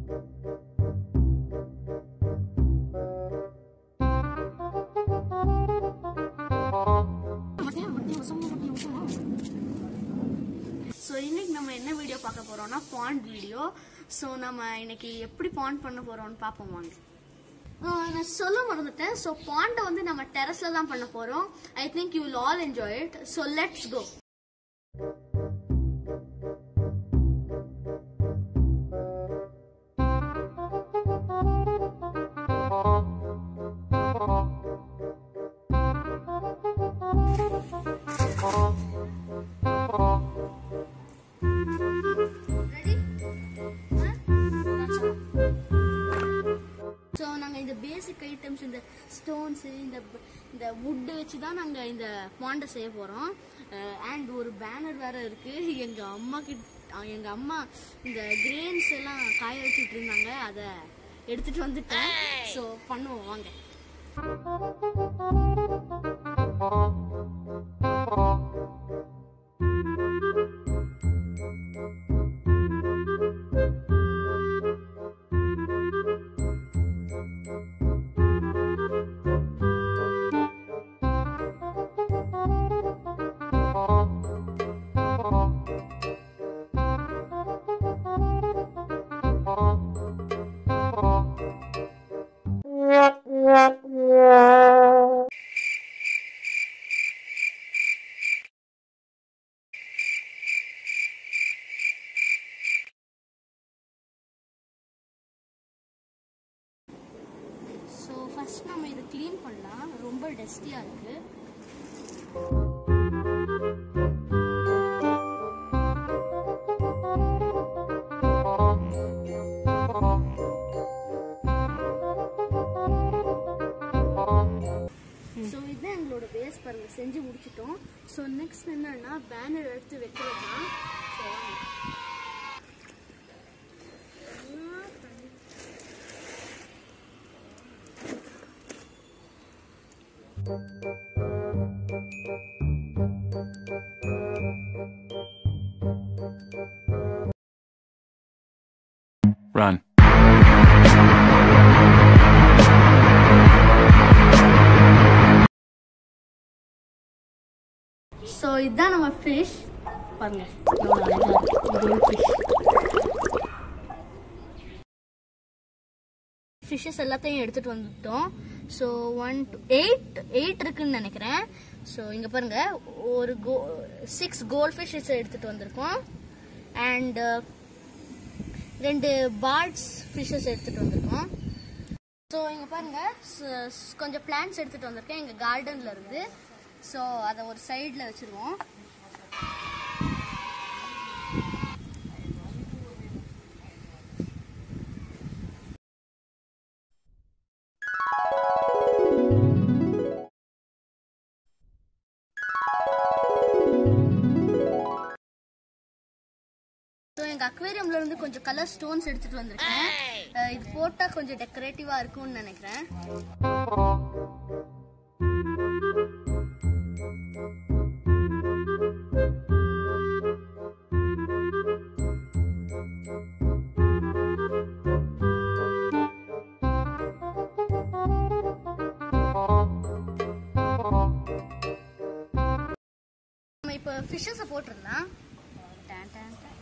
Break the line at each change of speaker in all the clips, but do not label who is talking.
So இன்னைக்கு நம்ம என்ன வீடியோ பார்க்க போறோம்னா பாண்ட் வீடியோ ஸோ நம்ம இன்னைக்கு எப்படி பாண்ட் பண்ண போறோம்னு பார்ப்போம் வாங்க ஆஹ் நான் சொல்ல மறந்துட்டேன் ஸோ பாண்டை வந்து நம்ம டெரஸ்ல தான் பண்ண போறோம் I think you will all enjoy it so let's go ready so நாங்கள் இந்த பேசிக் ஐட்டம்ஸ் இந்த ஸ்டோன்ஸு இந்த ப- இந்த வுட்டு வச்சு தான் நாங்கள் இந்த பாண்டை செய்ய போகிறோம் அண்ட் ஒரு பேனர் வேற இருக்கு எங்கள் அம்மா கிட்ட எங்கள் அம்மா இந்த கிரெயின்ஸ் எல்லாம் காய வச்சுட்டு இருந்தாங்க அதை எடுத்துட்டு வந்துட்டேன் ஸோ பண்ணுவோம் வாங்க ஸோ ஃபர்ஸ்ட் நம்ம இதை க்ளீன் பண்ணலாம் ரொம்ப டஸ்டியாக இருக்கு ஸோ இதுதான் எங்களோட பேஸ் பாருங்க செஞ்சு முடிச்சிட்டோம் ஸோ நெக்ஸ்ட் என்னன்னா பேனர் எடுத்து வைக்கிறது தான் ஸோ
Run.
ஸோ இதுதான் நம்ம ஃபிஷ் பாருங்க எவ்வளோ அழகா கோல்ட் ஃபிஷ் ஃபிஷ்ஷஸ் எல்லாத்தையும் எடுத்துட்டு வந்துட்டோம் so one two eight eight இருக்குன்னு நினைக்கிறேன் ஸோ இங்கே பாருங்க ஒரு கோ சிக்ஸ் கோல்ட் ஃபிஷ்ஷஸ் எடுத்துட்டு வந்திருக்கோம் அண்ட் ரெண்டு பார்ட்ஸ் ஃபிஷ்ஷஸ் எடுத்துட்டு வந்திருக்கோம் ஸோ இங்கே பாருங்க ச- ஸ்- கொஞ்சம் பிளான்ஸ் எடுத்துட்டு வந்திருக்கேன் எங்கள் கார்டன்ல இருந்து ஸோ அதை ஒரு சைடில் வச்சிருவோம் ஸோ எங்கள் அக்வேரியம்ல இருந்து கொஞ்சம் கலர் ஸ்டோன்ஸ் எடுத்துட்டு வந்திருக்கேன் அஹ் இது போட்டால் கொஞ்சம் டெக்கரேட்டிவாக இருக்கும்னு நினைக்கிறேன் நம்ம இப்போ ஃபிஷ்ஷஸை போட்டுடலாம் done done done.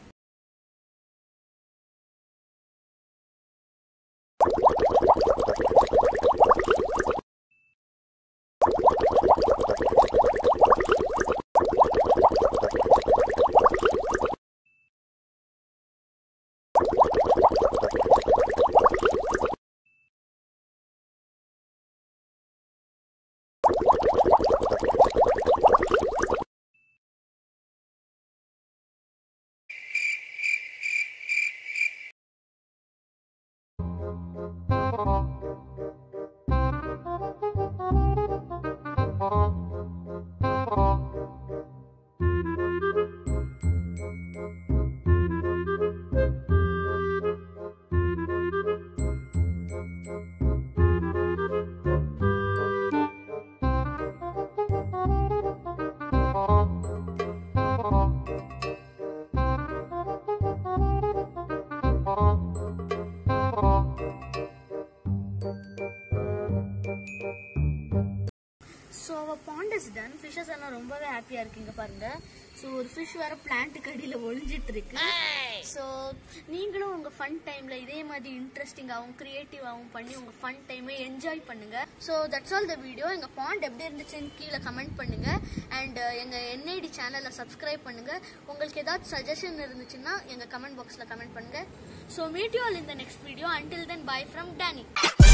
Is done fishes எல்லாம் ரொம்பவே ஹாப்பியா இருக்கு இங்க பாருங்க ஸோ ஒரு ஃபிஷ் வேற பிளான்ட்டுக்கு அடியில் ஒளிஞ்சிட்டு இருக்கு ஸோ நீங்களும் உங்க ஃபன் டைம்ல இதே மாதிரி இன்ட்ரெஸ்டிங்காகவும் கிரியேட்டிவாகவும் பண்ணி உங்க ஃபன் டைமை என்ஜாய் பண்ணுங்க so that's all the video எங்க பாண்ட் எப்படி இருந்துச்சுன்னு கீழே கமெண்ட் பண்ணுங்க அண்ட் எங்க என்ஐடி சேனலை சப்ஸ்கிரைப் பண்ணுங்க உங்களுக்கு ஏதாச்சும் சஜஷன் இருந்துச்சுன்னா எங்க கமெண்ட் பாக்ஸ்ல கமெண்ட் பண்ணுங்க ஸோ மீட் யூ ஆல் இந்த next video until then bye from Danny